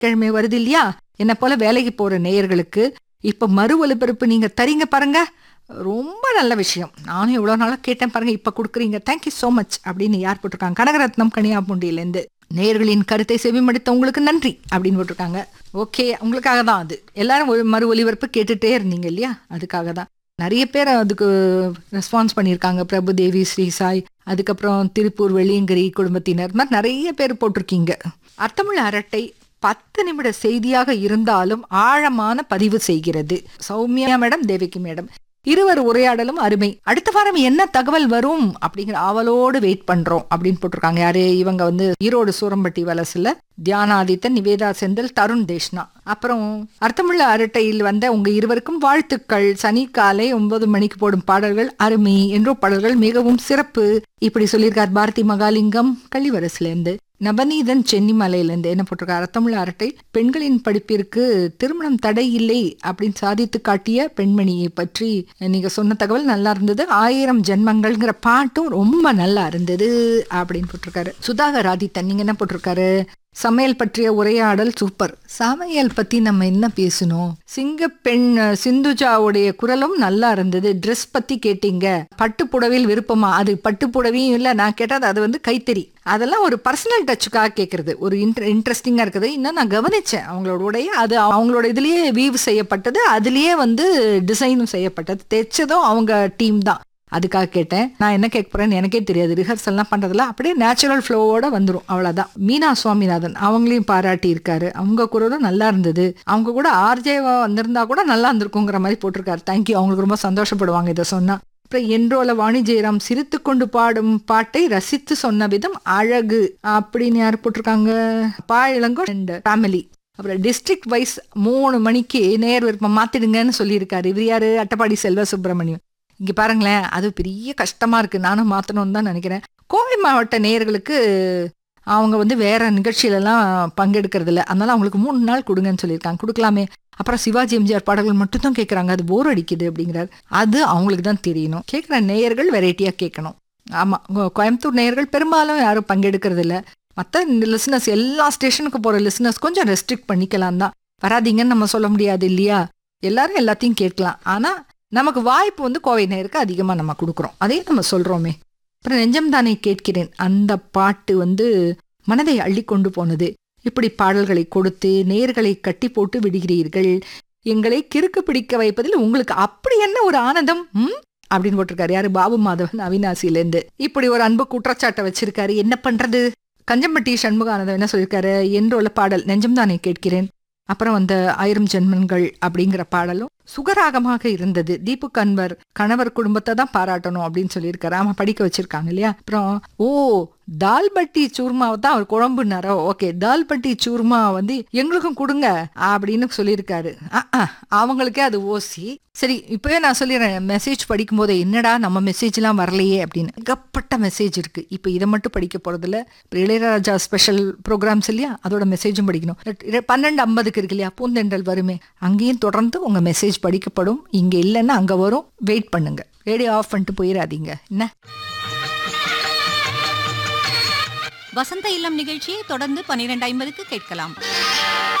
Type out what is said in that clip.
கிழமை வருது இல்லையா என்ன போல வேலைக்கு போற நேயர்களுக்கு இப்ப மறு ஒலிபரப்பு நீங்க தரீங்க பாருங்க ரொம்ப நல்ல விஷயம் நானும் எவ்வளவு நாளா கேட்டேன் பாருங்க இப்ப கொடுக்குறீங்க தேங்க்யூ so மச் அப்படின்னு யார் போட்டிருக்காங்க கனகரத்னம் கனியாபுண்டியிலேருந்து நேயர்களின் கருத்தை செவிமடுத்த உங்களுக்கு நன்றி அப்படின்னு போட்டிருக்காங்க ஓகே உங்களுக்காக தான் அது எல்லாரும் ஒரு மறு ஒலிபரப்பு கேட்டுட்டே இருந்தீங்க இல்லையா அதுக்காக தான் நிறைய பேர் அதுக்கு ரெஸ்பான்ஸ் பண்ணியிருக்காங்க பிரபு தேவி ஸ்ரீசாய் அதுக்கப்புறம் திருப்பூர் வெள்ளியங்கிரி குடும்பத்தினர் இது மாதிரி நிறைய பேர் போட்டிருக்கீங்க அர்த்தமுள்ள அரட்டை பத்து நிமிட செய்தியாக இருந்தாலும் ஆழமான பதிவு செய்கிறது சௌமியா மேடம் தேவிகி மேடம் இருவர் உரையாடலும் அருமை அடுத்த வாரம் என்ன தகவல் வரும் அப்படிங்கிற ஆவலோடு வெயிட் பண்றோம் அப்படின்னு போட்டிருக்காங்க யாரு இவங்க வந்து ஈரோடு சூரம்பட்டி வலசுல தியானாதித்தன் நிவேதா செந்தில் தருண் தேஷ்னா அப்புறம் அர்த்தமுள்ள அரட்டையில் வந்த உங்க இருவருக்கும் வாழ்த்துக்கள் சனி காலை ஒன்பது மணிக்கு போடும் பாடல்கள் அருமை என்றோ பாடல்கள் மிகவும் சிறப்பு இப்படி சொல்லியிருக்கார் பாரதி மகாலிங்கம் கள்ளிவரசுல இருந்து நவநீதன் சென்னிமலையிலேருந்து என்ன போட்டிருக்காரு அர்த்தமுள்ள அரட்டை பெண்களின் படிப்பிற்கு திருமணம் தடை இல்லை அப்படின்னு சாதித்து காட்டிய பெண்மணியை பற்றி நீங்க சொன்ன தகவல் நல்லா இருந்தது ஆயிரம் ஜென்மங்கள்ங்கிற பாட்டும் ரொம்ப நல்லா இருந்தது அப்படின்னு போட்டிருக்காரு சுதாகர் ஆதித்தன் நீங்க என்ன போட்டிருக்காரு சமையல் பற்றிய உரையாடல் சூப்பர் சமையல் பத்தி நம்ம என்ன பேசணும் சிங்க பெண் அஹ், சிந்துஜாவுடைய குரலும் நல்லா இருந்தது ட்ரெஸ் பத்தி கேட்டீங்க பட்டு புடவையில் விருப்பமா அது பட்டு புடவையும் இல்ல நான் கேட்டது அது வந்து கைத்தறி அதெல்லாம் ஒரு பர்சனல் டச்சுக்காக கேட்கறது ஒரு இன்ட்ர இன்ட்ரெஸ்டிங்கா இருக்குது இன்னும் நான் கவனிச்சேன் அவங்களோட உடைய அது அவங்களோட இதுலயே வீவ் செய்யப்பட்டது அதுலயே வந்து டிசைனும் செய்யப்பட்டது தைச்சதும் அவங்க டீம் தான் அதுக்காக கேட்டேன் நான் என்ன கேட்க போறேன்னு எனக்கே தெரியாது ரிஹர்சல்லாம் பண்றதுல அப்படியே நேச்சுரல் ஃப்ளோவோட வந்துரும் அவ்வளவுதான் மீனா சுவாமிநாதன் அவங்களையும் பாராட்டி இருக்காரு அவங்க குரலும் நல்லா இருந்தது அவங்க கூட ஆர்ஜேவா வந்திருந்தா கூட நல்லா இருந்திருக்குங்கிற மாதிரி போட்டிருக்காரு தேங்க்யூ அவங்களுக்கு ரொம்ப சந்தோஷப்படுவாங்க இதை சொன்னா அப்புறம் என்றோல வாணி ஜெயராம் சிரித்து கொண்டு பாடும் பாட்டை ரசித்து சொன்ன விதம் அழகு அப்படின்னு யார் போட்டிருக்காங்க பா இளங்கோ அண்ட் ஃபேமிலி அப்புறம் டிஸ்ட்ரிக்ட் வைஸ் மூணு மணிக்கு நேர் விருப்பம் மாத்திடுங்கன்னு சொல்லியிருக்காரு இவர் யாரு அட்டப்பாடி செல்வ சுப்பிரமணியம் இங்க பாருங்களேன் அது பெரிய கஷ்டமா இருக்கு நானும் மாத்தணும்னு தான் நினைக்கிறேன் கோவை மாவட்ட நேயர்களுக்கு அவங்க வந்து வேற நிகழ்ச்சியிலலாம் பங்கெடுக்கிறது இல்ல அதனால அவங்களுக்கு மூணு நாள் கொடுங்கன்னு சொல்லியிருக்காங்க கொடுக்கலாமே அப்புறம் சிவாஜி எம்ஜிஆர் பாடல்கள் மட்டும் தான் கேட்குறாங்க அது போர் அடிக்குது அப்படிங்கிறார் அது அவங்களுக்கு தான் தெரியணும் கேட்குற நேயர்கள் வெரைட்டியாக கேட்கணும் ஆமாம் கோயம்புத்தூர் நேயர்கள் பெரும்பாலும் யாரும் பங்கெடுக்கிறது இல்ல மற்ற லிசனர்ஸ் எல்லா ஸ்டேஷனுக்கு போகிற லிசனர்ஸ் கொஞ்சம் ரெஸ்ட்ரிக்ட் பண்ணிக்கலாம் தான் வராதீங்கன்னு நம்ம சொல்ல முடியாது இல்லையா எல்லாரும் எல்லாத்தையும் கேட்கலாம் ஆனால் நமக்கு வாய்ப்பு வந்து கோவை நேருக்கு அதிகமாக நம்ம கொடுக்குறோம் அதையும் நம்ம சொல்கிறோமே அப்புறம் நெஞ்சம் தானே கேட்கிறேன் அந்த பாட்டு வந்து மனதை அள்ளி கொண்டு போனது இப்படி பாடல்களை கொடுத்து நேர்களை கட்டி போட்டு விடுகிறீர்கள் எங்களை கிறுக்கு பிடிக்க வைப்பதில் உங்களுக்கு அப்படி என்ன ஒரு ஆனந்தம் ம் அப்படின்னு போட்டிருக்காரு யாரு பாபு மாதவன் அவினாசியிலேருந்து இப்படி ஒரு அன்பு குற்றச்சாட்டை வச்சிருக்காரு என்ன பண்றது கஞ்சம்பட்டி சண்முகானந்தம் என்ன சொல்லியிருக்காரு என்றுள்ள பாடல் நெஞ்சம் தானே கேட்கிறேன் அப்புறம் அந்த ஆயிரம் ஜென்மன்கள் அப்படிங்கிற பாடலும் சுகராகமாக இருந்தது தீபு கன்வர் கணவர் குடும்பத்தை தான் பாராட்டணும் அப்படின்னு சொல்லியிருக்காரு ஆமா படிக்க வச்சிருக்காங்க இல்லையா அப்புறம் ஓ தால்பட்டி சூர்மாவை தான் அவர் குழம்புனாரோ ஓகே தால்பட்டி சூர்மா வந்து எங்களுக்கும் கொடுங்க அப்படின்னு சொல்லியிருக்காரு அஹ், அஹ், அவங்களுக்கே அது ஓசி சரி இப்பவே நான் சொல்லிடுறேன் மெசேஜ் படிக்கும் போது என்னடா நம்ம மெசேஜ்லாம் வரலையே அப்படின்னு ஏகப்பட்ட மெசேஜ் இருக்கு இப்போ இதை மட்டும் படிக்க போறதில்ல அப்புறம் இளையராஜா ஸ்பெஷல் ப்ரோக்ராம்ஸ் இல்லையா அதோட மெசேஜும் படிக்கணும் இர- பன்னெண்டு ஐம்பதுக்கு இருக்கு இல்லையா பூந்தென்றல் வருமே அங்கேயும் தொடர்ந்து உங்க மெசேஜ் படிக்கப்படும் இங்க இல்லைன்னா அங்க வரும் வெயிட் பண்ணுங்க ரேடியோ ஆஃப் பண்ணிட்டு போயிடாதீங்க என்ன வசந்த இல்லம் நிகழ்ச்சியை தொடர்ந்து பன்னிரண்டு ஐம்பதுக்கு கேட்கலாம்